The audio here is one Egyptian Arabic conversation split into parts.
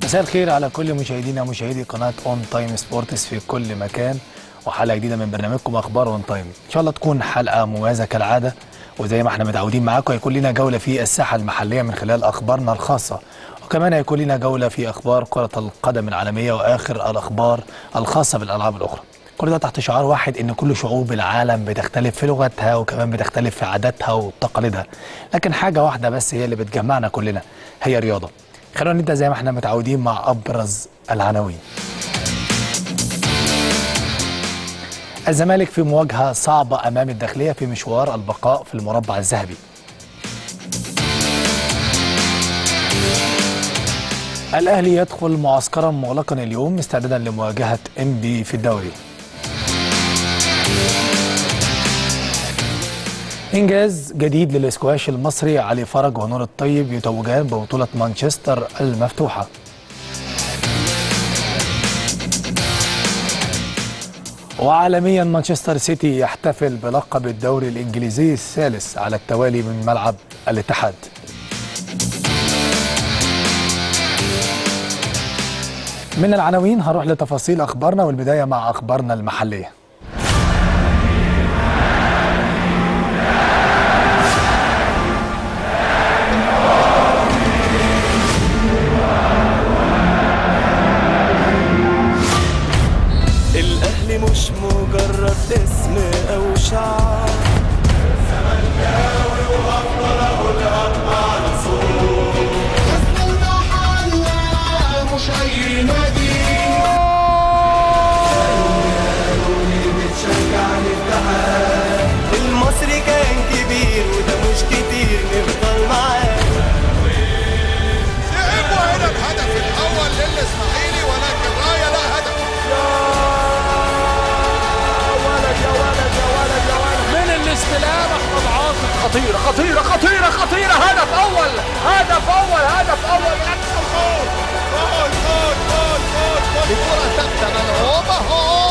مساء الخير على كل مشاهدينا ومشاهدي قناه اون تايم سبورتس في كل مكان وحلقه جديده من برنامجكم اخبار اون تايم ان شاء الله تكون حلقه مميزه كالعاده وزي ما احنا متعودين معاكم هيكون لنا جوله في الساحه المحليه من خلال اخبارنا الخاصه وكمان هيكون لنا جوله في اخبار كره القدم العالميه واخر الاخبار الخاصه بالالعاب الاخرى كل ده تحت شعار واحد ان كل شعوب العالم بتختلف في لغتها وكمان بتختلف في عاداتها وتقاليدها لكن حاجه واحده بس هي اللي بتجمعنا كلنا هي الرياضه خلونا نبدا زي ما احنا متعودين مع ابرز العناوين الزمالك في مواجهه صعبه امام الداخليه في مشوار البقاء في المربع الذهبي الاهلي يدخل معسكرا مغلقا اليوم استعدادا لمواجهه انبي في الدوري انجاز جديد للاسكواش المصري علي فرج ونور الطيب يتوجان ببطوله مانشستر المفتوحه وعالميا مانشستر سيتي يحتفل بلقب الدوري الانجليزي الثالث على التوالي من ملعب الاتحاد من العناوين هروح لتفاصيل اخبارنا والبدايه مع اخبارنا المحليه الأهلي مش مجرد اسم أو شعار حسن المحلة مش أي نادي المصري كان كبير وده مش كتير نفضل معاه لعبوا هنا الهدف الاول للاسماعيلي ولكن رايه لا هدف من الاستلام احمد عاطف خطيره خطيره خطيره خطيره هدف اول هدف اول هدف اول من اكثر جول جول جول جول جول جول الكره ثابته ملعوبه هو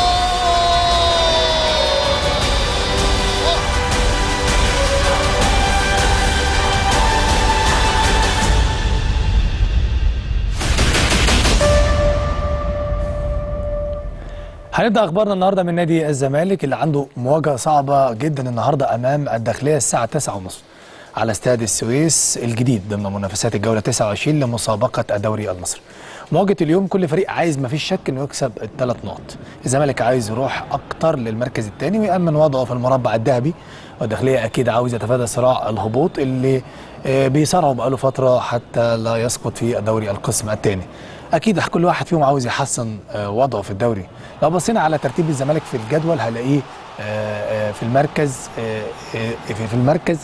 هنبدا اخبارنا النهارده من نادي الزمالك اللي عنده مواجهه صعبه جدا النهارده امام الداخليه الساعه 9:30 على استاد السويس الجديد ضمن منافسات الجوله 29 لمسابقه الدوري المصري. مواجهه اليوم كل فريق عايز ما فيش شك انه يكسب الثلاث نقط. الزمالك عايز يروح اكتر للمركز الثاني ويامن وضعه في المربع الذهبي والداخليه اكيد عاوز يتفادى صراع الهبوط اللي آه، بيصارعه بقاله فتره حتى لا يسقط في الدوري القسم الثاني. اكيد كل واحد فيهم عاوز يحسن آه، وضعه في الدوري لو بصينا على ترتيب الزمالك في الجدول هنلاقيه آه، آه، في المركز آه، آه، في في المركز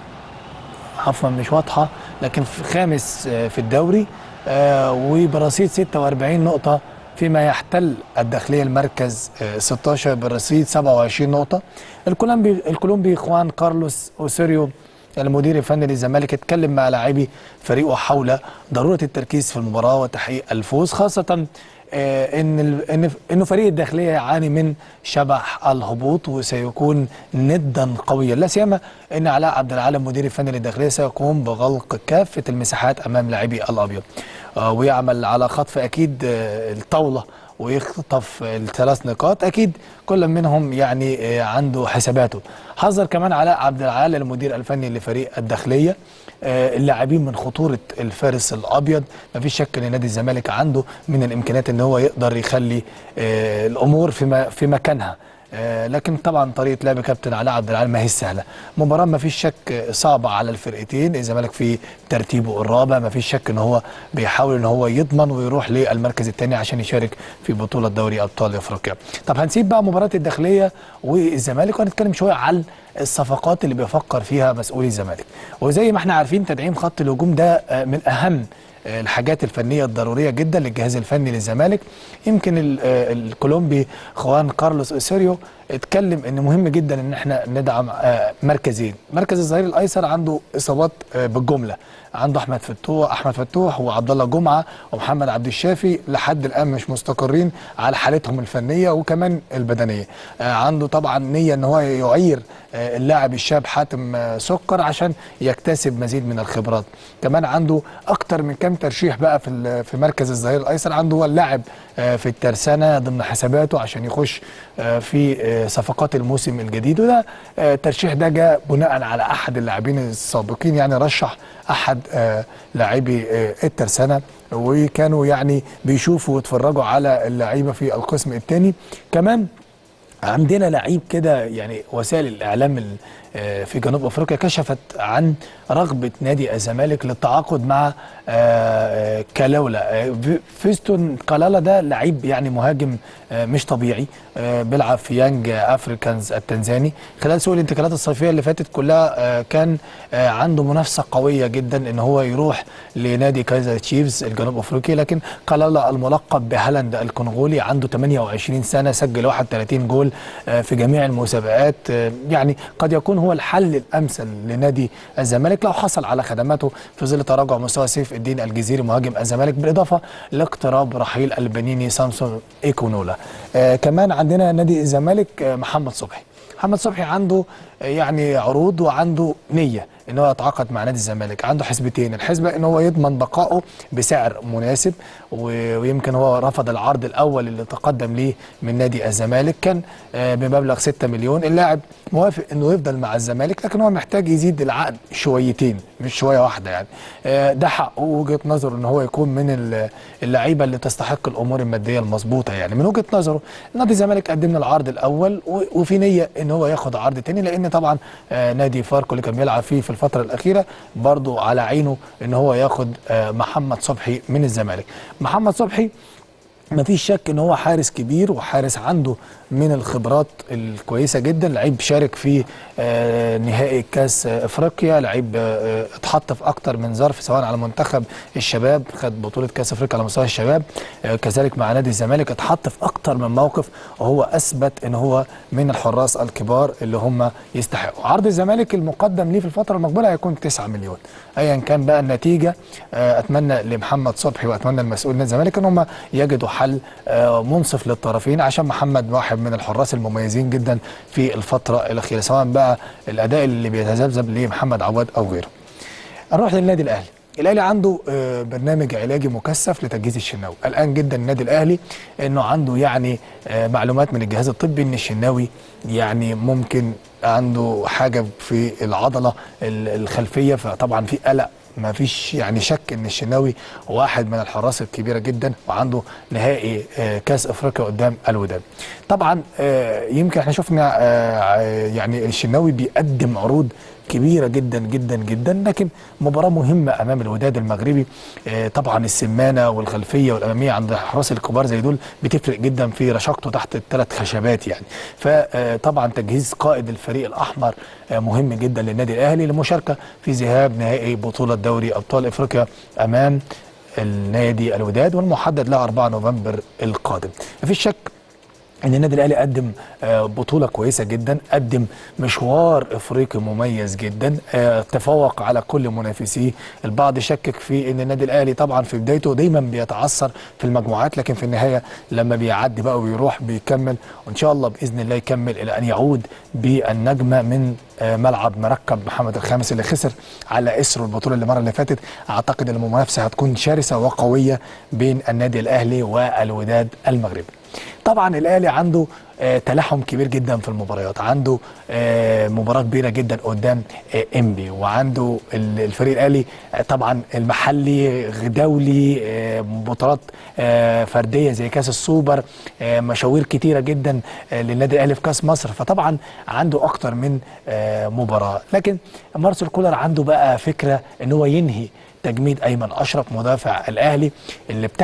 عفوا مش واضحه لكن في خامس آه، في الدوري آه، وبرصيد 46 نقطه فيما يحتل الداخليه المركز آه، 16 برصيد 27 نقطه الكولومبي الكولومبي خوان كارلوس اوسيريو المدير الفني للزمالك اتكلم مع لاعبي فريقه حول ضروره التركيز في المباراه وتحقيق الفوز خاصه آه، ان ال- ان انه فريق الداخليه يعاني من شبح الهبوط وسيكون ندا قويا لا سيما ان علاء عبد العال مدير الفني للداخليه سيقوم بغلق كافه المساحات امام لاعبي الابيض آه، ويعمل على خطف اكيد آه، الطاوله ويخطف الثلاث نقاط اكيد كل منهم يعني آه، عنده حساباته حذر كمان علاء عبد العال المدير الفني لفريق الداخليه آه، اللاعبين من خطوره الفارس الابيض مفيش شك ان نادي الزمالك عنده من الامكانيات ان هو يقدر يخلي آه، الامور في م- في مكانها آه، لكن طبعا طريقه لعب كابتن علاء عبد العال ما هي سهله مباراه ما فيش شك آه، صعبه على الفرقتين الزمالك في ترتيبه الرابع ما فيش شك ان هو بيحاول ان هو يضمن ويروح للمركز الثاني عشان يشارك في بطوله دوري ابطال افريقيا طب هنسيب بقى مباراه الداخليه والزمالك وهنتكلم شويه عن الصفقات اللي بيفكر فيها مسؤولي الزمالك وزي ما احنا عارفين تدعيم خط الهجوم ده آه، من اهم آه، الحاجات الفنيه الضروريه جدا للجهاز الفني للزمالك يمكن ال- آه، الكولومبي خوان كارلوس اوسيريو اتكلم ان مهم جدا ان احنا ندعم آه، مركزين مركز الظهير الايسر عنده اصابات آه، بالجمله عنده احمد فتوح احمد فتوح وعبد الله جمعه ومحمد عبد الشافي لحد الان مش مستقرين على حالتهم الفنيه وكمان البدنيه آه، عنده طبعا نيه ان هو يعير آه، اللاعب الشاب حاتم آه، سكر عشان يكتسب مزيد من الخبرات كمان عنده اكتر من كام ترشيح بقى في ال- في مركز الظهير الايسر عنده هو اللاعب آه، في الترسانه ضمن حساباته عشان يخش آه، في آه، صفقات الموسم الجديد وده آه، الترشيح ده جاء بناء على احد اللاعبين السابقين يعني رشح احد آه، لاعبي آه، الترسانه وكانوا يعني بيشوفوا ويتفرجوا على اللعيبه في القسم الثاني كمان عندنا لعيب كده يعني وسائل الاعلام ال- آه، في جنوب افريقيا كشفت عن رغبه نادي الزمالك للتعاقد مع آه، آه، كلاولا آه، في- فيستون كلالا ده لعيب يعني مهاجم آه، مش طبيعي آه، بيلعب في يانج افريكانز التنزاني خلال سوق الانتقالات الصيفيه اللي فاتت كلها آه، كان آه، عنده منافسه قويه جدا ان هو يروح لنادي كايزر تشيفز الجنوب افريقي لكن كلالا الملقب بهالاند الكونغولي عنده 28 سنه سجل 31 جول آه، في جميع المسابقات آه، يعني قد يكون هو الحل الامثل لنادي الزمالك لو حصل على خدماته في ظل تراجع مستوى سيف الدين الجزيري مهاجم الزمالك بالاضافه لاقتراب رحيل البنيني سامسون ايكونولا آه كمان عندنا نادي الزمالك آه محمد صبحي محمد صبحي عنده آه، يعني عروض وعنده نيه ان هو يتعاقد مع نادي الزمالك عنده حسبتين الحسبه ان هو يضمن بقائه بسعر مناسب و- ويمكن هو رفض العرض الاول اللي تقدم ليه من نادي الزمالك كان آه، بمبلغ 6 مليون اللاعب موافق انه يفضل مع الزمالك لكن هو محتاج يزيد العقد شويتين مش شويه واحده يعني آه، ده حقه ووجهه نظره ان هو يكون من ال- اللعيبه اللي تستحق الامور الماديه المظبوطه يعني من وجهه نظره نادي الزمالك قدم له العرض الاول و- وفي نيه ان هو ياخد عرض تاني لان طبعا آه، نادي فاركو اللي كان بيلعب فيه في الفتره الاخيره برضو على عينه ان هو ياخد آه، محمد صبحي من الزمالك محمد صبحي ما فيش شك ان هو حارس كبير وحارس عنده من الخبرات الكويسه جدا لعيب شارك في آه، نهائي كاس آه، افريقيا لعيب آه، اتحط في اكتر من ظرف سواء على منتخب الشباب خد بطوله كاس افريقيا على مستوى الشباب آه، كذلك مع نادي الزمالك اتحط في اكتر من موقف وهو اثبت ان هو من الحراس الكبار اللي هم يستحقوا عرض الزمالك المقدم ليه في الفتره المقبله هيكون 9 مليون ايا كان بقى النتيجه آه، اتمنى لمحمد صبحي واتمنى المسؤول نادي الزمالك ان هم يجدوا حل آه، منصف للطرفين عشان محمد واحد من الحراس المميزين جدا في الفتره الاخيره سواء بقى الاداء اللي بيتذبذب لمحمد عواد او غيره. نروح للنادي الاهلي الاهلي عنده آه، برنامج علاجي مكثف لتجهيز الشناوي قلقان جدا النادي الاهلي انه عنده يعني آه، معلومات من الجهاز الطبي ان الشناوي يعني ممكن عنده حاجه في العضله ال- الخلفيه فطبعا في قلق ما فيش يعني شك ان الشناوي واحد من الحراس الكبيره جدا وعنده نهائي آه، كاس افريقيا قدام الوداد طبعا آه، يمكن احنا شفنا آه، يعني الشناوي بيقدم عروض كبيرة جدا جدا جدا لكن مباراة مهمة أمام الوداد المغربي آه، طبعا السمانة والخلفية والأمامية عند الحراس الكبار زي دول بتفرق جدا في رشاقته تحت الثلاث خشبات يعني فطبعا تجهيز قائد الفريق الأحمر آه، مهم جدا للنادي الأهلي للمشاركة في ذهاب نهائي بطولة دوري أبطال إفريقيا أمام النادي الوداد والمحدد له 4 نوفمبر القادم مفيش شك ان النادي الاهلي قدم آه، بطوله كويسه جدا قدم مشوار افريقي مميز جدا آه، تفوق على كل منافسيه البعض شكك في ان النادي الاهلي طبعا في بدايته دايما بيتعثر في المجموعات لكن في النهايه لما بيعدي بقى ويروح بيكمل وان شاء الله باذن الله يكمل الى ان يعود بالنجمه من آه، ملعب مركب محمد الخامس اللي خسر على اسره البطوله اللي المره اللي فاتت اعتقد ان المنافسه هتكون شرسه وقويه بين النادي الاهلي والوداد المغربي طبعا الاهلي عنده آه، تلاحم كبير جدا في المباريات عنده آه، مباراه كبيره جدا قدام آه، انبي وعنده ال- الفريق الاهلي آه، طبعا المحلي دولي آه، بطولات آه، فرديه زي كاس السوبر آه، مشاوير كتيره جدا آه، للنادي الاهلي في كاس مصر فطبعا عنده اكتر من آه، مباراه لكن مارسيل كولر عنده بقى فكره ان هو ينهي تجميد ايمن اشرف مدافع الاهلي اللي ابتعد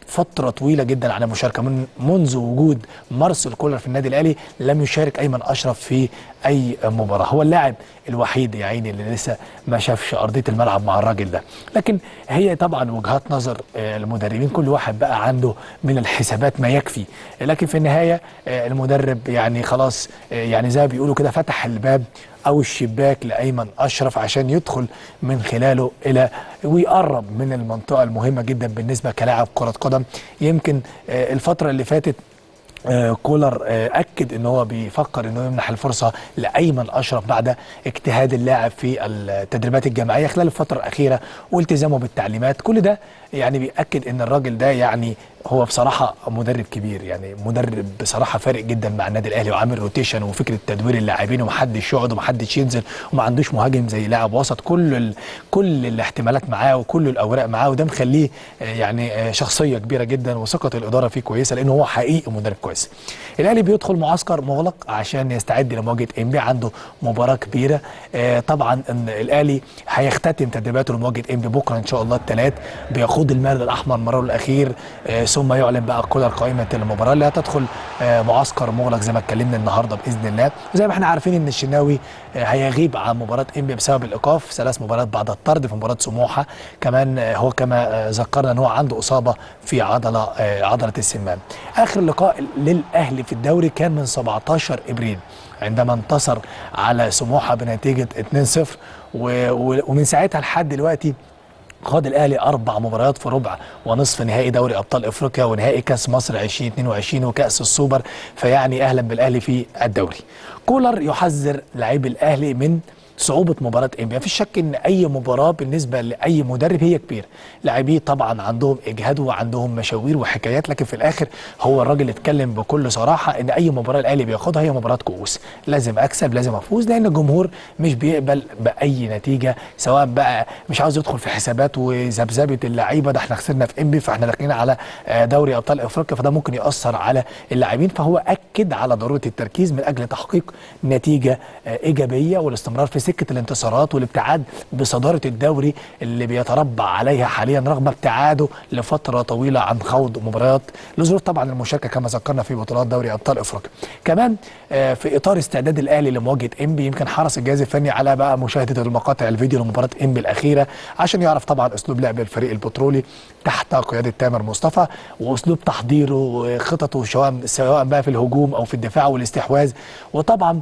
فتره طويله جدا عن المشاركه من منذ وجود مارسيل كولر في النادي الاهلي لم يشارك ايمن اشرف في اي مباراه هو اللاعب الوحيد يا عيني اللي لسه ما شافش ارضيه الملعب مع الراجل ده لكن هي طبعا وجهات نظر آه، المدربين كل واحد بقى عنده من الحسابات ما يكفي لكن في النهايه آه، المدرب يعني خلاص آه، يعني زي ما بيقولوا كده فتح الباب او الشباك لايمن اشرف عشان يدخل من خلاله الى ويقرب من المنطقه المهمه جدا بالنسبه كلاعب كره قدم يمكن آه، الفتره اللي فاتت آه، كولر آه، اكد ان هو بيفكر انه يمنح الفرصه لايمن اشرف بعد اجتهاد اللاعب في التدريبات الجماعيه خلال الفتره الاخيره والتزامه بالتعليمات كل ده يعني بياكد ان الراجل ده يعني هو بصراحه مدرب كبير يعني مدرب بصراحه فارق جدا مع النادي الاهلي وعامل روتيشن وفكره تدوير اللاعبين ومحدش يقعد ومحدش ينزل وما عندوش مهاجم زي لاعب وسط كل ال... كل الاحتمالات معاه وكل الاوراق معاه وده مخليه آه، يعني آه، شخصيه كبيره جدا وثقه الاداره فيه كويسه لانه هو حقيقي مدرب كويس. الاهلي بيدخل معسكر مغلق عشان يستعد لمواجهه انبي عنده مباراه كبيره آه، طبعا ان الاهلي هيختتم تدريباته لمواجهه انبي بكره ان شاء الله الثلاث بيخوض المال الاحمر مره الاخير آه، ثم يعلن بقى كولر قائمه المباراه اللي هتدخل آه، معسكر مغلق زي ما اتكلمنا النهارده باذن الله وزي ما احنا عارفين ان الشناوي آه، هيغيب عن مباراه انبي بسبب الايقاف ثلاث مباريات بعد الطرد في مباراه سموحه كمان آه، هو كما آه، ذكرنا ان هو عنده اصابه في عضله آه، عضله السمام اخر لقاء للاهلي في الدوري كان من 17 ابريل عندما انتصر على سموحه بنتيجه 2-0 و- و- ومن ساعتها لحد دلوقتي خاض الاهلي اربع مباريات في ربع ونصف نهائي دوري ابطال افريقيا ونهائي كاس مصر 2022 وكاس السوبر فيعني اهلا بالاهلي في الدوري. كولر يحذر لاعبي الاهلي من صعوبة مباراة انبي مفيش شك ان اي مباراة بالنسبة لاي مدرب هي كبيرة لاعبيه طبعا عندهم اجهاد وعندهم مشاوير وحكايات لكن في الاخر هو الراجل اتكلم بكل صراحة ان اي مباراة الاهلي بياخدها هي مباراة كؤوس لازم اكسب لازم افوز لان الجمهور مش بيقبل باي نتيجة سواء بقى مش عاوز يدخل في حسابات وذبذبة اللعيبة ده احنا خسرنا في انبي فاحنا داخلين على آه، دوري ابطال افريقيا فده ممكن ياثر على اللاعبين فهو اكد على ضرورة التركيز من اجل تحقيق نتيجة آه، ايجابية والاستمرار في سكة الانتصارات والابتعاد بصدارة الدوري اللي بيتربع عليها حاليا رغم ابتعاده لفترة طويلة عن خوض مباريات لظروف طبعا المشاركة كما ذكرنا في بطولات دوري ابطال افريقيا. كمان آه، في اطار استعداد الاهلي لمواجهة انبي يمكن حرص الجهاز الفني على بقى مشاهدة المقاطع الفيديو لمباراة انبي الاخيرة عشان يعرف طبعا اسلوب لعب الفريق البترولي تحت قيادة تامر مصطفى واسلوب تحضيره وخططه سواء سواء بقى في الهجوم او في الدفاع والاستحواذ وطبعا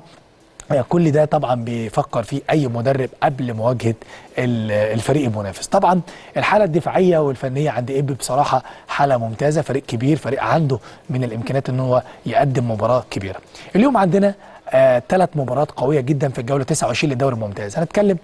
كل ده طبعا بيفكر فيه اي مدرب قبل مواجهه ال- الفريق المنافس طبعا الحاله الدفاعيه والفنيه عند ابي بصراحه حاله ممتازه فريق كبير فريق عنده من الامكانيات ان هو يقدم مباراه كبيره اليوم عندنا ثلاث مباريات قويه جدا في الجوله 29 للدوري الممتاز هنتكلم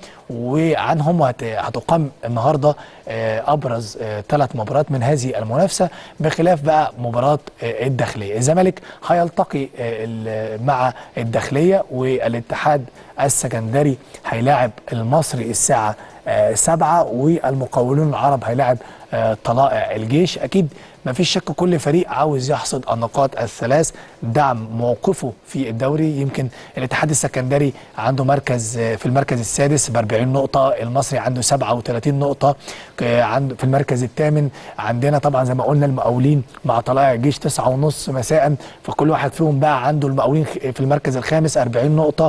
وعنهم وهت- هتقام النهارده آه، ابرز ثلاث مباريات من هذه المنافسه بخلاف بقى مباراه آه، الداخليه الزمالك هيلتقي آه، ال- مع الداخليه والاتحاد السكندري هيلاعب المصري الساعه آه، سبعة والمقاولون العرب هيلاعب آه، طلائع الجيش اكيد ما فيش شك كل فريق عاوز يحصد النقاط الثلاث دعم موقفه في الدوري يمكن الاتحاد السكندري عنده مركز آه، في المركز السادس ب 40 نقطة المصري عنده 37 نقطة آه، عنده في المركز الثامن عندنا طبعا زي ما قلنا المقاولين مع طلائع الجيش 9 ونص مساء فكل واحد فيهم بقى عنده المقاولين خ- في المركز الخامس 40 نقطة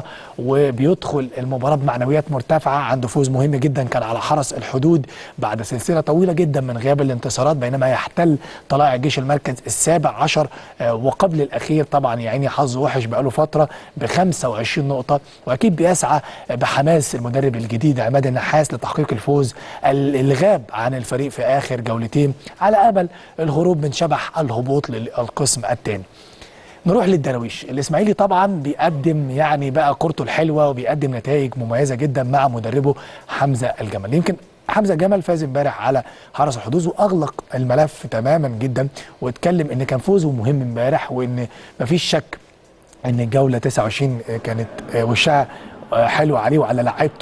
وبيدخل المباراة بمعنويات مرتفعة عنده فوز مهم جدا كان على حرس الحدود بعد سلسلة طويلة جدا من غياب الانتصارات بينما يحتل طلائع الجيش المركز السابع عشر آه، وقبل الأخير طبعا يا عيني حظه وحش بقاله فترة ب 25 نقطة وأكيد بيسعى بحماس المدرب الجديد عماد النحاس لتحقيق الفوز ال- الغاب عن الفريق في آخر جولتين على أمل الهروب من شبح الهبوط للقسم الثاني نروح للدراويش الاسماعيلي طبعا بيقدم يعني بقى كورته الحلوه وبيقدم نتائج مميزه جدا مع مدربه حمزه الجمل يمكن حمزه الجمل فاز امبارح على حرس الحدود واغلق الملف تماما جدا واتكلم ان كان فوزه مهم امبارح وان مفيش شك ان الجوله 29 كانت وشها حلو عليه وعلى لعيبته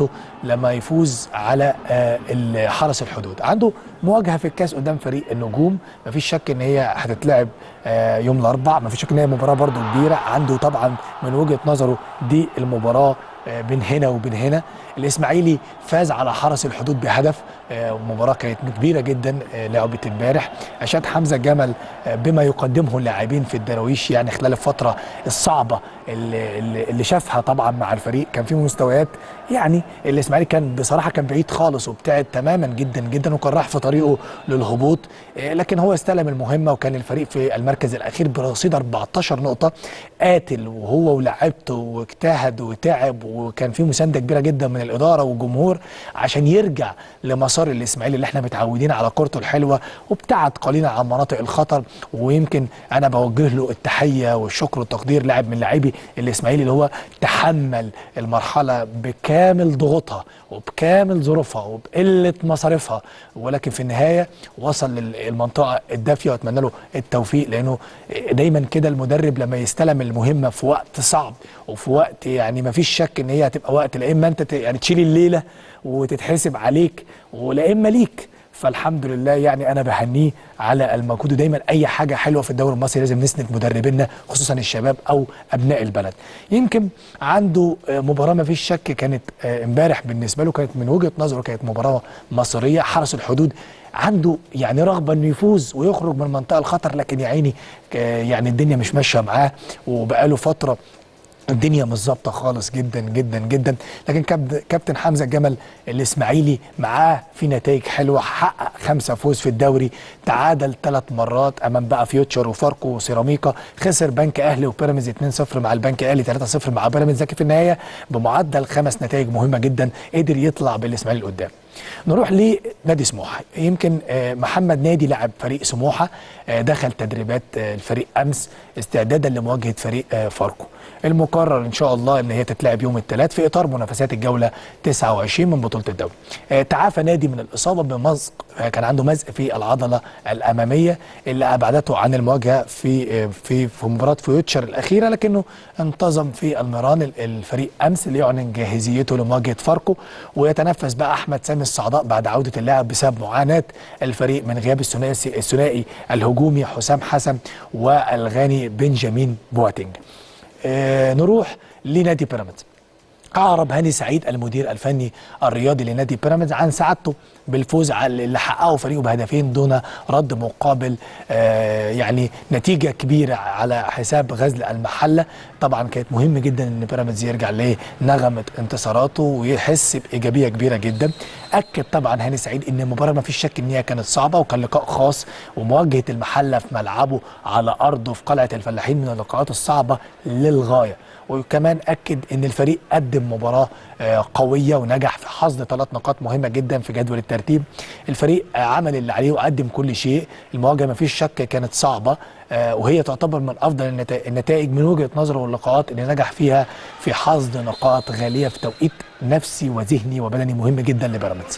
لما يفوز على آه، ال- حرس الحدود عنده مواجهه في الكاس قدام فريق النجوم مفيش شك ان هي هتتلعب آه، يوم الاربعاء مفيش شك ان هي مباراه برضو كبيره عنده طبعا من وجهه نظره دي المباراه آه، بين هنا وبين هنا الاسماعيلي فاز على حرس الحدود بهدف آه، مباراه كانت كبيره جدا آه، لعبت امبارح اشاد حمزه جمل آه، بما يقدمه اللاعبين في الدراويش يعني خلال الفتره الصعبه اللي, اللي اللي شافها طبعا مع الفريق كان في مستويات يعني الاسماعيلي كان بصراحه كان بعيد خالص وابتعد تماما جدا جدا وكان راح في طريقه للهبوط آه، لكن هو استلم المهمه وكان الفريق في المركز الاخير برصيد 14 نقطه قاتل وهو ولاعيبته واجتهد وتعب وكان في مسانده كبيره جدا من الاداره والجمهور عشان يرجع لمسار الاسماعيلي اللي احنا متعودين على كورته الحلوه وابتعد قليلا عن مناطق الخطر ويمكن انا بوجه له التحيه والشكر والتقدير لاعب من لاعبي الاسماعيلي اللي هو تحمل المرحله بكامل ضغوطها وبكامل ظروفها وبقله مصاريفها ولكن في النهايه وصل للمنطقه الدافيه واتمنى له التوفيق لانه دايما كده المدرب لما يستلم المهمه في وقت صعب وفي وقت يعني ما فيش شك ان هي هتبقى وقت لا اما انت ت- يعني تشيل الليله وتتحسب عليك ولا اما ليك فالحمد لله يعني انا بهنيه على المجهود ودايما اي حاجه حلوه في الدوري المصري لازم نسند مدربينا خصوصا الشباب او ابناء البلد يمكن عنده آه، مباراه ما فيش شك كانت آه، امبارح بالنسبه له كانت من وجهه نظره كانت مباراه مصريه حرس الحدود عنده يعني رغبه انه يفوز ويخرج من منطقه الخطر لكن يا عيني آه، يعني الدنيا مش ماشيه معاه وبقاله فتره الدنيا مش ظابطه خالص جدا جدا جدا لكن كابت- كابتن حمزه جمل الاسماعيلي معاه في نتائج حلوه حقق خمسه فوز في الدوري تعادل ثلاث مرات امام بقى فيوتشر وفاركو وسيراميكا خسر بنك اهلي وبيراميدز 2-0 مع البنك الاهلي 3-0 مع بيراميدز لكن في النهايه بمعدل خمس نتائج مهمه جدا قدر يطلع بالاسماعيلي لقدام نروح لنادي سموحه يمكن آه، محمد نادي لاعب فريق سموحه آه، دخل تدريبات آه، الفريق امس استعدادا لمواجهه فريق آه، فاركو المقرر ان شاء الله ان هي تتلعب يوم الثلاث في اطار منافسات الجوله 29 من بطوله الدوري آه، تعافى نادي من الاصابه بمزق آه، كان عنده مزق في العضله الاماميه اللي ابعدته عن المواجهه في آه، في في مباراه فيوتشر الاخيره لكنه انتظم في المران ال- الفريق امس ليعلن جاهزيته لمواجهه فاركو ويتنفس بقى احمد سامي الصعداء بعد عوده اللاعب بسبب معاناه الفريق من غياب الثنائي الثنائي الهجومي حسام حسن والغاني بنجامين بواتينج آه نروح لنادي بيراميدز أعرب هاني سعيد المدير الفني الرياضي لنادي بيراميدز عن سعادته بالفوز على اللي حققه فريقه بهدفين دون رد مقابل آه يعني نتيجة كبيرة على حساب غزل المحلة طبعا كانت مهم جدا ان بيراميدز يرجع لنغمة انتصاراته ويحس بإيجابية كبيرة جدا أكد طبعا هاني سعيد ان المباراة ما فيش شك ان هي كانت صعبة وكان لقاء خاص ومواجهة المحلة في ملعبه على أرضه في قلعة الفلاحين من اللقاءات الصعبة للغاية وكمان اكد ان الفريق قدم مباراه آه، قويه ونجح في حصد ثلاث نقاط مهمه جدا في جدول الترتيب الفريق آه، عمل اللي عليه وقدم كل شيء المواجهه ما فيش شك كانت صعبه آه، وهي تعتبر من افضل النتا- النتائج من وجهه نظره واللقاءات اللي نجح فيها في حصد نقاط غاليه في توقيت نفسي وذهني وبدني مهم جدا لبيراميدز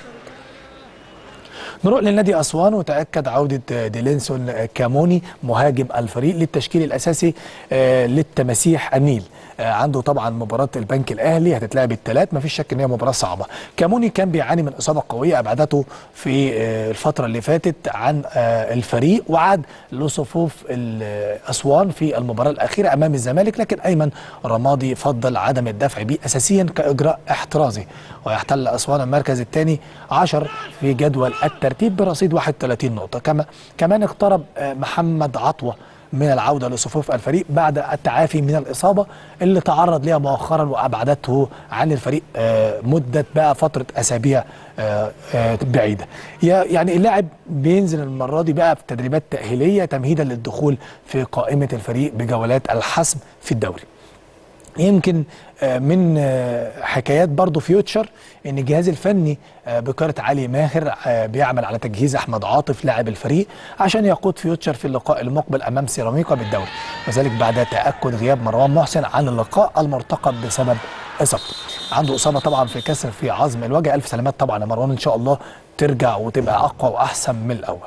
نروح للنادي اسوان وتاكد عوده ديلينسون كاموني مهاجم الفريق للتشكيل الاساسي آه، للتماسيح النيل آه، عنده طبعا مباراه البنك الاهلي هتتلعب الثلاث ما فيش شك ان هي مباراه صعبه كاموني كان بيعاني من اصابه قويه ابعدته في آه، الفتره اللي فاتت عن آه، الفريق وعاد لصفوف ال- اسوان في المباراه الاخيره امام الزمالك لكن ايمن رمادي فضل عدم الدفع به اساسيا كاجراء احترازي ويحتل اسوان المركز الثاني 10 في جدول الترتيب برصيد 31 نقطه كما كمان اقترب آه، محمد عطوه من العوده لصفوف الفريق بعد التعافي من الاصابه اللي تعرض لها مؤخرا وابعدته عن الفريق آه، مده بقى فتره اسابيع آه، آه، بعيده يا- يعني اللاعب بينزل المره دي بقى في تدريبات تاهيليه تمهيدا للدخول في قائمه الفريق بجولات الحسم في الدوري يمكن آه، من آه، حكايات برضو فيوتشر ان الجهاز الفني آه، بقياده علي ماهر آه، بيعمل على تجهيز احمد عاطف لاعب الفريق عشان يقود فيوتشر في اللقاء المقبل امام سيراميكا بالدوري وذلك بعد تاكد غياب مروان محسن عن اللقاء المرتقب بسبب اصابته عنده اصابه طبعا في كسر في عظم الوجه الف سلامات طبعا يا مروان ان شاء الله ترجع وتبقى اقوى واحسن من الاول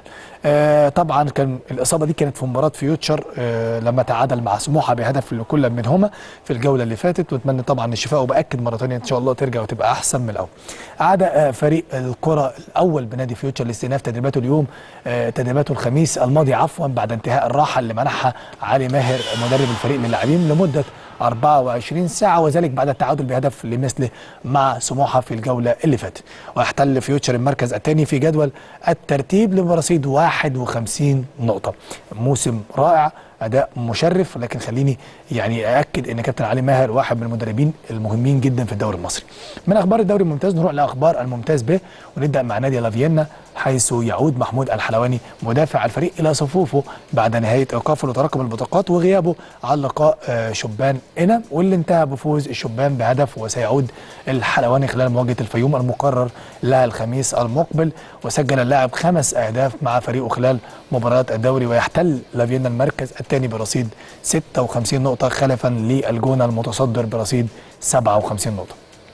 آه طبعا كان الاصابه دي كانت في مباراه فيوتشر آه لما تعادل مع سموحه بهدف لكل منهما في الجوله اللي فاتت واتمنى طبعا الشفاء وباكد مره ثانيه ان شاء الله ترجع وتبقى احسن من الاول. عاد آه فريق الكره الاول بنادي فيوتشر لاستئناف تدريباته اليوم آه تدريباته الخميس الماضي عفوا بعد انتهاء الراحه اللي منحها علي ماهر مدرب الفريق للاعبين لمده 24 ساعة وذلك بعد التعادل بهدف لمثله مع سموحة في الجولة اللي فاتت ويحتل فيوتشر المركز الثاني في جدول الترتيب برصيد 51 نقطة موسم رائع اداء مشرف لكن خليني يعني ااكد ان كابتن علي ماهر واحد من المدربين المهمين جدا في الدوري المصري من اخبار الدوري الممتاز نروح لاخبار الممتاز ب ونبدا مع نادي لافيينا حيث يعود محمود الحلواني مدافع الفريق الى صفوفه بعد نهايه ايقافه لتراكم البطاقات وغيابه عن لقاء آه، شبان انا واللي انتهى بفوز الشبان بهدف وسيعود الحلواني خلال مواجهه الفيوم المقرر لها الخميس المقبل وسجل اللاعب خمس اهداف مع فريقه خلال مباريات الدوري ويحتل لافيينا المركز الثاني برصيد 56 نقطه خلفا للجونه المتصدر برصيد 57 نقطه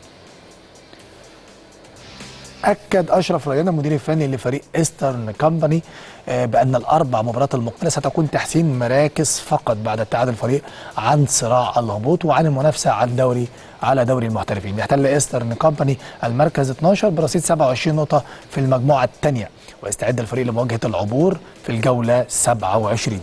اكد اشرف ريان المدير الفني لفريق ايسترن كامباني آه، بان الاربع مباريات المقبله ستكون تحسين مراكز فقط بعد ابتعاد الفريق عن صراع الهبوط وعن المنافسه على الدوري على دوري المحترفين يحتل ايسترن كامباني المركز 12 برصيد 27 نقطه في المجموعه الثانيه ويستعد الفريق لمواجهه العبور في الجوله 27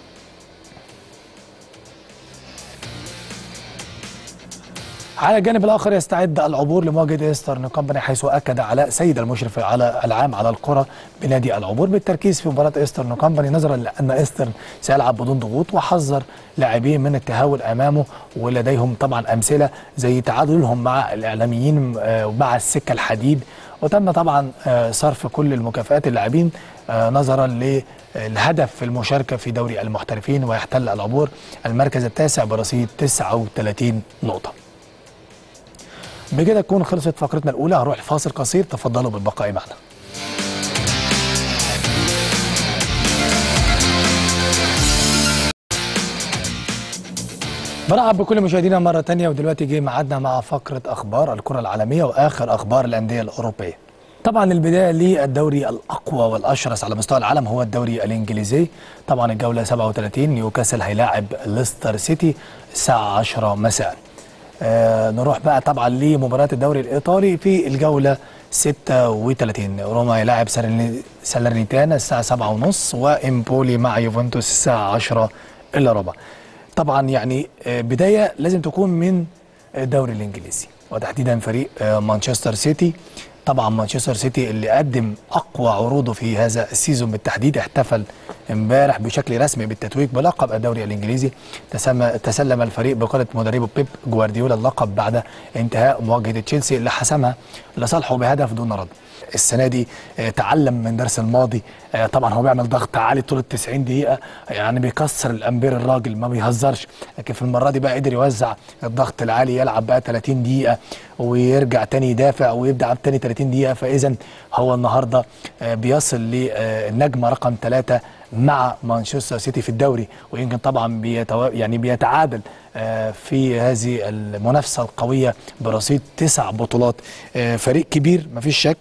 على الجانب الاخر يستعد العبور لمواجهه ايسترن كومباني حيث اكد علاء سيد المشرف على العام على الكره بنادي العبور بالتركيز في مباراه ايسترن كومباني نظرا لان ايسترن سيلعب بدون ضغوط وحذر لاعبيه من التهاون امامه ولديهم طبعا امثله زي تعادلهم مع الاعلاميين آه، مع السكه الحديد وتم طبعا آه، صرف كل المكافآت اللاعبين آه، نظرا للهدف في المشاركه في دوري المحترفين ويحتل العبور المركز التاسع برصيد 39 نقطه بكده تكون خلصت فقرتنا الاولى هنروح لفاصل قصير تفضلوا بالبقاء معنا برحب بكل مشاهدينا مرة تانية ودلوقتي جه ميعادنا مع فقرة أخبار الكرة العالمية وآخر أخبار الأندية الأوروبية. طبعا البداية للدوري الأقوى والأشرس على مستوى العالم هو الدوري الإنجليزي. طبعا الجولة 37 نيوكاسل هيلاعب ليستر سيتي الساعة 10 مساء. آه نروح بقى طبعا لمباراة الدوري الإيطالي في الجولة 36 روما يلاعب سالرني- سالرنيتانا الساعة 7:30 وإمبولي مع يوفنتوس الساعة 10 إلا ربع. طبعا يعني آه، بدايه لازم تكون من الدوري الانجليزي وتحديدا فريق آه، مانشستر سيتي طبعا مانشستر سيتي اللي قدم اقوى عروضه في هذا السيزون بالتحديد احتفل امبارح بشكل رسمي بالتتويج بلقب الدوري الانجليزي تسمى تسلم الفريق بقياده مدربه بيب جوارديولا اللقب بعد انتهاء مواجهه تشيلسي اللي حسمها لصالحه بهدف دون رد السنه دي آه، تعلم من درس الماضي آه، طبعا هو بيعمل ضغط عالي طول ال 90 دقيقه يعني بيكسر الامبير الراجل ما بيهزرش لكن في المره دي بقى قدر يوزع الضغط العالي يلعب بقى 30 دقيقه ويرجع تاني يدافع ويبدا تاني 30 دقيقه فاذا هو النهارده آه، بيصل للنجمه رقم ثلاثه مع مانشستر سيتي في الدوري ويمكن طبعا بيتو... يعني بيتعادل آه، في هذه المنافسه القويه برصيد تسع بطولات آه، فريق كبير مفيش شك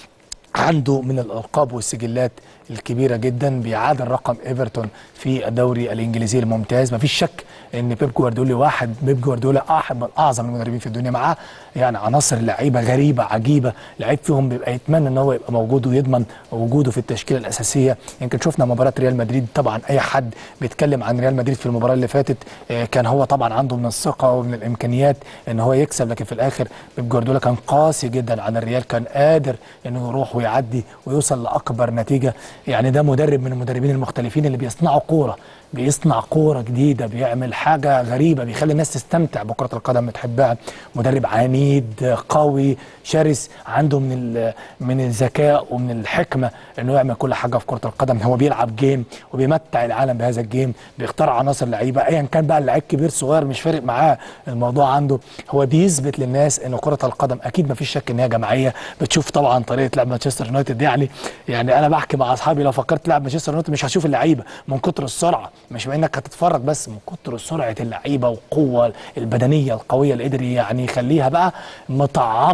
عنده من الالقاب والسجلات الكبيره جدا بيعادل رقم ايفرتون في الدوري الانجليزي الممتاز مفيش شك ان بيب جوارديولا واحد بيب جوارديولا واحد من اعظم المدربين في الدنيا معاه يعني عناصر لعيبه غريبه عجيبه لعيب فيهم بيبقى يتمنى ان هو يبقى موجود ويضمن وجوده في التشكيله الاساسيه يمكن شفنا مباراه ريال مدريد طبعا اي حد بيتكلم عن ريال مدريد في المباراه اللي فاتت آه، كان هو طبعا عنده من الثقه ومن الامكانيات ان هو يكسب لكن في الاخر بيب جوارديولا كان قاسي جدا على الريال كان قادر انه يروح ويعدي ويوصل لاكبر نتيجه يعني ده مدرب من المدربين المختلفين اللي بيصنعوا كوره بيصنع كوره جديده بيعمل حاجه غريبه بيخلي الناس تستمتع بكره القدم بتحبها مدرب عنيد قوي شرس عنده من ال- من الذكاء ومن الحكمه انه يعمل كل حاجه في كره القدم هو بيلعب جيم وبيمتع العالم بهذا الجيم بيختار عناصر لعيبه ايا كان بقى اللعيب كبير صغير مش فارق معاه الموضوع عنده هو بيثبت للناس ان كره القدم اكيد ما فيش شك ان هي جماعيه بتشوف طبعا طريقه لعب مانشستر يونايتد دي يعني يعني انا بحكي مع اصحابي لو فكرت تلعب مانشستر يونايتد مش هتشوف اللعيبه من كتر السرعه مش بانك هتتفرج بس من كتر سرعه اللعيبه والقوه البدنيه القويه اللي قدر يعني يخليها بقى مطعمه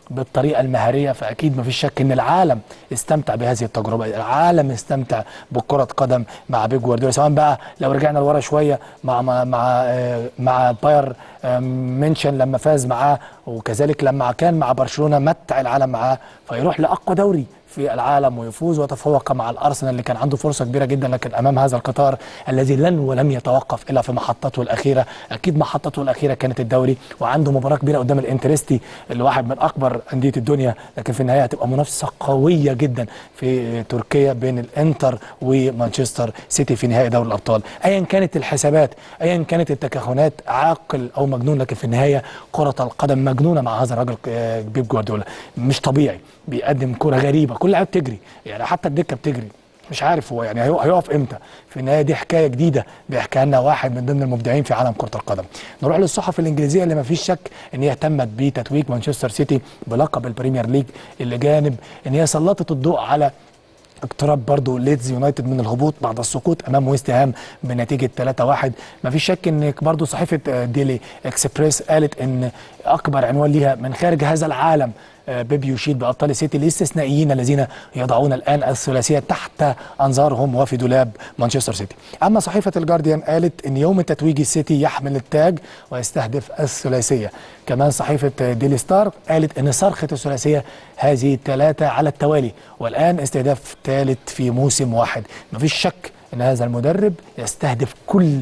بالطريقه المهاريه فاكيد ما فيش شك ان العالم استمتع بهذه التجربه العالم استمتع بكره قدم مع بيب جوارديولا سواء بقى لو رجعنا لورا شويه مع مع مع, آه، مع باير آه، منشن لما فاز معاه وكذلك لما كان مع برشلونه متع العالم معاه فيروح لاقوى دوري في العالم ويفوز ويتفوق مع الارسنال اللي كان عنده فرصه كبيره جدا لكن امام هذا القطار الذي لن ولم يتوقف الا في محطته الاخيره اكيد محطته الاخيره كانت الدوري وعنده مباراه كبيره قدام الانترستي اللي واحد من اكبر انديه الدنيا لكن في النهايه هتبقى منافسه قويه جدا في تركيا بين الانتر ومانشستر سيتي في نهائي دوري الابطال ايا كانت الحسابات ايا كانت التكهنات عاقل او مجنون لكن في النهايه كره القدم مجنونه مع هذا الراجل آه، بيب جوارديولا مش طبيعي بيقدم كره غريبه كل لعيبه بتجري يعني حتى الدكه بتجري مش عارف هو يعني هيقف هيقف امتى في النهايه دي حكايه جديده بيحكيها لنا واحد من ضمن المبدعين في عالم كره القدم نروح للصحف الانجليزيه اللي ما فيش شك ان هي اهتمت بتتويج مانشستر سيتي بلقب البريمير ليج اللي جانب ان هي سلطت الضوء على اقتراب برضه ليدز يونايتد من الهبوط بعد السقوط امام ويست هام بنتيجه 3-1 مفيش شك ان برضه صحيفه آه، ديلي اكسبريس قالت ان اكبر عنوان ليها من خارج هذا العالم آه، بيب يشيد بابطال سيتي الاستثنائيين الذين يضعون الان الثلاثيه تحت انظارهم وفي دولاب مانشستر سيتي اما صحيفه الجارديان قالت ان يوم تتويج السيتي يحمل التاج ويستهدف الثلاثيه كمان صحيفه آه، ديلي ستار قالت ان صرخه الثلاثيه هذه الثلاثه على التوالي والان استهداف ثالث في موسم واحد مفيش شك ان هذا المدرب يستهدف كل ال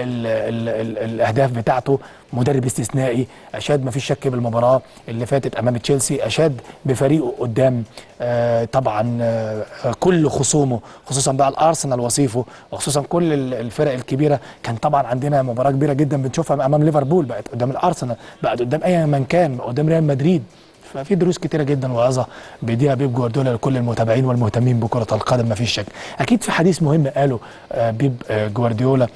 ال ال الاهداف بتاعته مدرب استثنائي اشاد ما فيش شك بالمباراه اللي فاتت امام تشيلسي اشاد بفريقه قدام آه طبعا آه كل خصومه خصوصا بقى الارسنال وصيفه وخصوصا كل ال- الفرق الكبيره كان طبعا عندنا مباراه كبيره جدا بنشوفها امام ليفربول بقت قدام الارسنال بقت قدام اي من كان قدام ريال مدريد ففي دروس كتيره جدا وعظه بيديها بيب جوارديولا لكل المتابعين والمهتمين بكره القدم مفيش شك اكيد في حديث مهم قاله آه، بيب آه، جوارديولا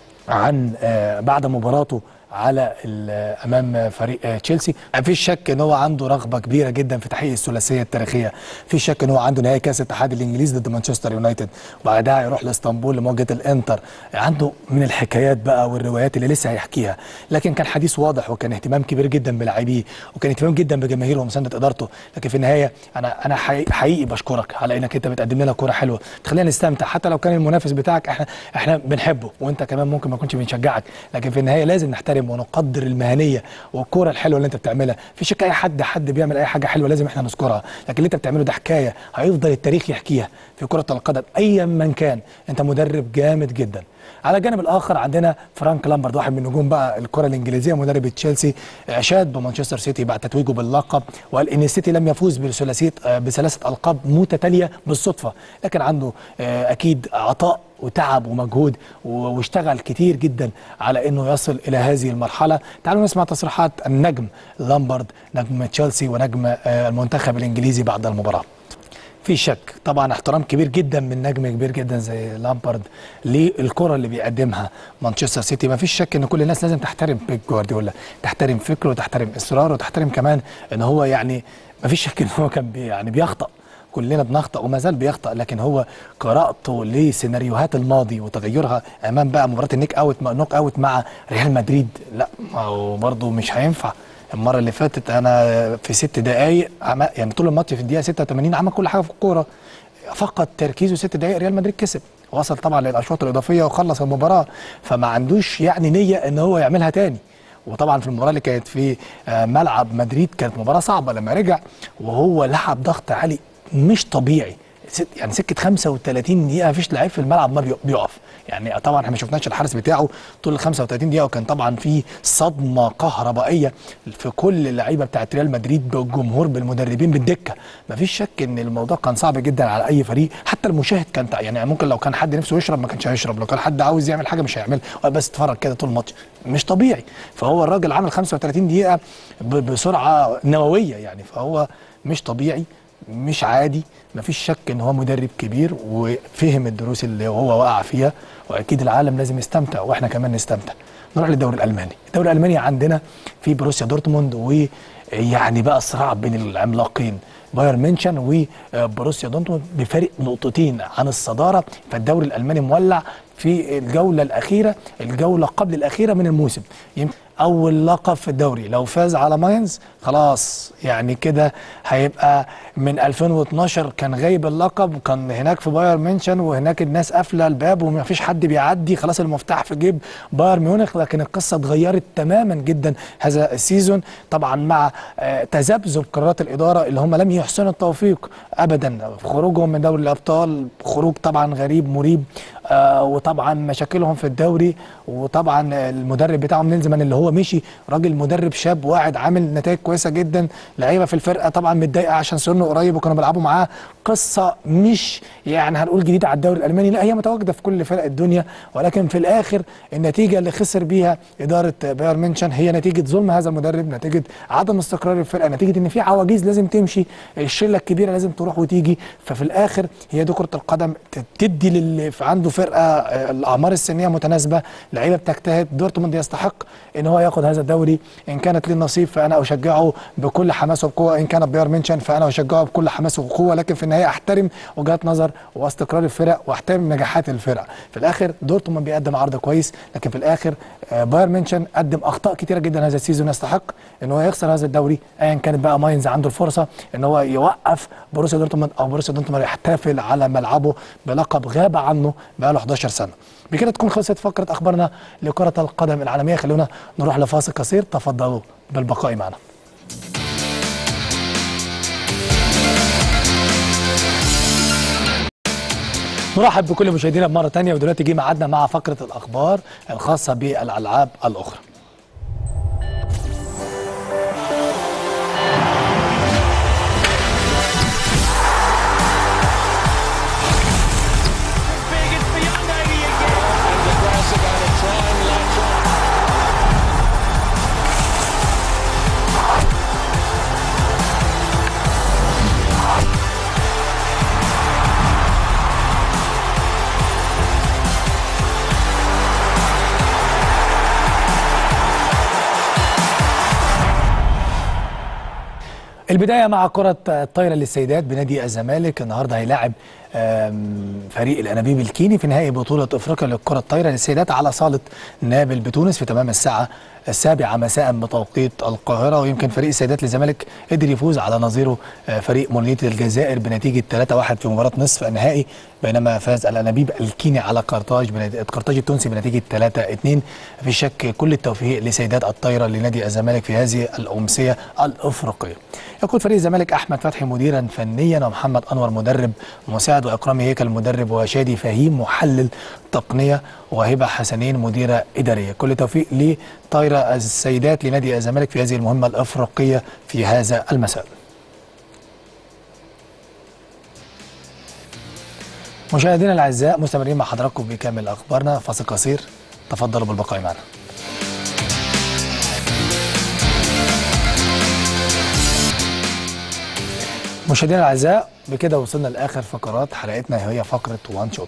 عن آه، بعد مباراته على ال- امام فريق آه، تشيلسي مفيش شك ان هو عنده رغبه كبيره جدا في تحقيق الثلاثيه التاريخيه في شك ان هو عنده نهائي كاس الاتحاد الانجليزي ضد مانشستر يونايتد وبعدها يروح لاسطنبول لمواجهه الانتر عنده من الحكايات بقى والروايات اللي لسه هيحكيها لكن كان حديث واضح وكان اهتمام كبير جدا بلاعبيه وكان اهتمام جدا بجماهيره ومسانده ادارته لكن في النهايه انا انا حقيقي, حقيقي بشكرك على انك انت بتقدم لنا كوره حلوه بتخلينا نستمتع حتى لو كان المنافس بتاعك احنا احنا بنحبه وانت كمان ممكن ما نكونش بنشجعك لكن في النهايه لازم نحترم ونقدر المهنيه والكوره الحلوه اللي انت بتعملها في شك اي حد حد بيعمل اي حاجه حلوه لازم احنا نذكرها لكن اللي انت بتعمله ده حكايه هيفضل التاريخ يحكيها في كره القدم ايا من كان انت مدرب جامد جدا على الجانب الاخر عندنا فرانك لامبرد واحد من نجوم بقى الكره الانجليزيه مدرب تشيلسي اشاد بمانشستر سيتي بعد تتويجه باللقب وقال ان السيتي لم يفوز بثلاثيه آه، بثلاثه القاب متتاليه بالصدفه لكن عنده آه، اكيد عطاء وتعب ومجهود و- واشتغل كتير جدا على انه يصل الى هذه المرحله تعالوا نسمع تصريحات النجم لامبرد نجم تشيلسي ونجم آه، المنتخب الانجليزي بعد المباراه في شك طبعا احترام كبير جدا من نجم كبير جدا زي لامبارد للكره اللي بيقدمها مانشستر سيتي ما فيش شك ان كل الناس لازم تحترم بيب جوارديولا تحترم فكره وتحترم اصراره وتحترم كمان ان هو يعني ما فيش شك ان هو كان بي يعني بيخطأ كلنا بنخطأ وما زال بيخطأ لكن هو قراءته لسيناريوهات الماضي وتغيرها امام بقى مباراه النيك اوت نوك اوت مع ريال مدريد لا ما هو برضه مش هينفع المره اللي فاتت انا في ست دقائق عم- يعني طول الماتش في الدقيقه 86 عمل كل حاجه في الكوره فقط تركيزه ست دقائق ريال مدريد كسب وصل طبعا للاشواط الاضافيه وخلص المباراه فما عندوش يعني نيه ان هو يعملها تاني وطبعا في المباراه اللي كانت في آه، ملعب مدريد كانت مباراه صعبه لما رجع وهو لعب ضغط عالي مش طبيعي ست يعني سكه 35 دقيقه مفيش لعيب في الملعب ما بي- بيقف يعني طبعا احنا ما شفناش الحارس بتاعه طول ال 35 دقيقه وكان طبعا في صدمه كهربائيه في كل اللعيبه بتاعت ريال مدريد بالجمهور بالمدربين بالدكه مفيش شك ان الموضوع كان صعب جدا على اي فريق حتى المشاهد كان تع- يعني ممكن لو كان حد نفسه يشرب ما كانش هيشرب لو كان حد عاوز يعمل حاجه مش هيعملها هو بس اتفرج كده طول الماتش مش طبيعي فهو الراجل عمل 35 دقيقه ب- بسرعه نوويه يعني فهو مش طبيعي مش عادي مفيش شك ان هو مدرب كبير وفهم الدروس اللي هو وقع فيها واكيد العالم لازم يستمتع واحنا كمان نستمتع نروح للدوري الالماني الدوري الالماني عندنا في بروسيا دورتموند ويعني بقى صراع بين العملاقين بايرن ميونشن وبروسيا دورتموند بفارق نقطتين عن الصداره فالدوري الالماني مولع في الجوله الاخيره الجوله قبل الاخيره من الموسم يمكن اول لقب في الدوري لو فاز على ماينز خلاص يعني كده هيبقى من 2012 كان غايب اللقب وكان هناك في بايرن ميونشن وهناك الناس قافله الباب وما فيش حد بيعدي خلاص المفتاح في جيب بايرن ميونخ لكن القصه اتغيرت تماما جدا هذا السيزون طبعا مع آه، تذبذب قرارات الاداره اللي هم لم يحسنوا التوفيق ابدا خروجهم من دوري الابطال خروج طبعا غريب مريب آه وطبعا مشاكلهم في الدوري وطبعا المدرب بتاعهم نيلزمان اللي هو مشي راجل مدرب شاب واعد عامل نتائج كويسه جدا لعيبه في الفرقه طبعا متضايقه عشان سنه قريب وكانوا بيلعبوا معاه قصه مش يعني هنقول جديده على الدوري الالماني لا هي متواجده في كل فرق الدنيا ولكن في الاخر النتيجه اللي خسر بيها اداره بايرن ميونشن هي نتيجه ظلم هذا المدرب نتيجه عدم استقرار الفرقه نتيجه ان في عواجيز لازم تمشي الشله الكبيره لازم تروح وتيجي ففي الاخر هي دي كره القدم تدي للي في عنده فرقه آه، الاعمار السنيه متناسبه لعيبه بتجتهد دورتموند يستحق ان هو ياخد هذا الدوري ان كانت ليه النصيب فانا اشجعه بكل حماس وبقوه ان كان بايرن ميونشن فانا اشجعه بكل حماس وقوه لكن في النهايه احترم وجهات نظر واستقرار الفرق واحترم نجاحات الفرق في الاخر دورتموند بيقدم عرض كويس لكن في الاخر آه، بايرن ميونشن قدم اخطاء كتيره جدا هذا السيزون يستحق ان هو يخسر هذا الدوري ايا كانت بقى ماينز عنده الفرصه ان هو يوقف بروسيا دورتموند او بروسيا دورتموند يحتفل على ملعبه بلقب غاب عنه بقاله 11 سنه بكده تكون خلصت فقره اخبارنا لكره القدم العالميه خلونا نروح لفاصل قصير تفضلوا بالبقاء معنا نرحب بكل مشاهدينا مرة تانية ودلوقتي جه ميعادنا مع فقرة الأخبار الخاصة بالألعاب الأخرى. Big, it's beyond 80 again. البداية مع كرة الطايرة للسيدات بنادي الزمالك النهاردة هيلاعب آم، فريق الأنابيب الكيني في نهائي بطولة أفريقيا للكرة الطايرة للسيدات على صالة نابل بتونس في تمام الساعة السابعة مساء بتوقيت القاهرة ويمكن فريق السيدات للزمالك قدر يفوز على نظيره آه، فريق مولية الجزائر بنتيجة 3-1 في مباراة نصف النهائي بينما فاز الأنابيب الكيني على قرطاج بنت- قرطاج التونسي بنتيجة 3-2 في شك كل التوفيق لسيدات الطايرة لنادي الزمالك في هذه الأمسية الأفريقية يقود فريق الزمالك أحمد فتحي مديرا فنيا ومحمد أنور مدرب مساعد وإكرامي هيكل مدرب وشادي فهيم محلل تقنية وهبة حسنين مديرة إدارية كل توفيق لطايرة السيدات لنادي الزمالك في هذه المهمة الأفريقية في هذا المساء مشاهدينا الاعزاء مستمرين مع حضراتكم بكامل اخبارنا فاصل قصير تفضلوا بالبقاء معنا مشاهدينا الاعزاء بكده وصلنا لاخر فقرات حلقتنا هي فقره وان شوت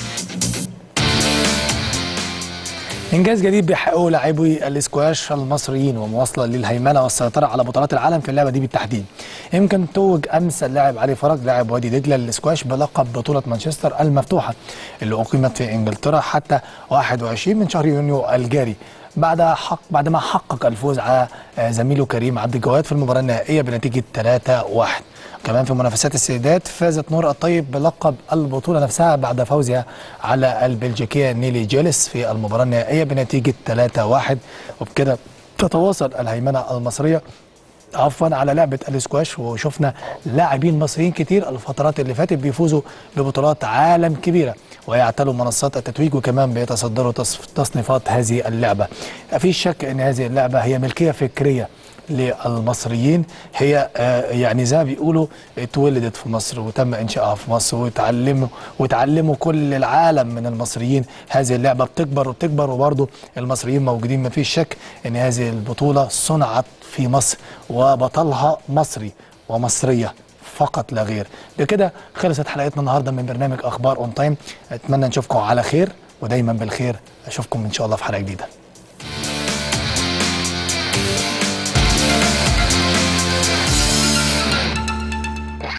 انجاز جديد بيحققه لاعبي الاسكواش المصريين ومواصله للهيمنه والسيطره على بطولات العالم في اللعبه دي بالتحديد يمكن توج امس اللاعب علي فرج لاعب وادي دجله للاسكواش بلقب بطوله مانشستر المفتوحه اللي اقيمت في انجلترا حتى 21 من شهر يونيو الجاري بعد حق بعد ما حقق الفوز على آه، زميله كريم عبد الجواد في المباراه النهائيه بنتيجه 3-1 كمان في منافسات السيدات فازت نور الطيب بلقب البطولة نفسها بعد فوزها على البلجيكية نيلي جيلس في المباراة النهائية بنتيجة 3-1 وبكده تتواصل الهيمنة المصرية عفوا على لعبة الاسكواش وشفنا لاعبين مصريين كتير الفترات اللي فاتت بيفوزوا ببطولات عالم كبيرة ويعتلوا منصات التتويج وكمان بيتصدروا تصف- تصنيفات هذه اللعبة مفيش شك ان هذه اللعبة هي ملكية فكرية للمصريين هي آه، يعني زي ما بيقولوا اتولدت في مصر وتم انشائها في مصر وتعلموا وتعلموا كل العالم من المصريين هذه اللعبه بتكبر وبتكبر وبرضه المصريين موجودين ما فيش شك ان هذه البطوله صنعت في مصر وبطلها مصري ومصريه فقط لا غير بكده خلصت حلقتنا النهارده من برنامج اخبار اون تايم اتمنى نشوفكم على خير ودايما بالخير اشوفكم ان شاء الله في حلقه جديده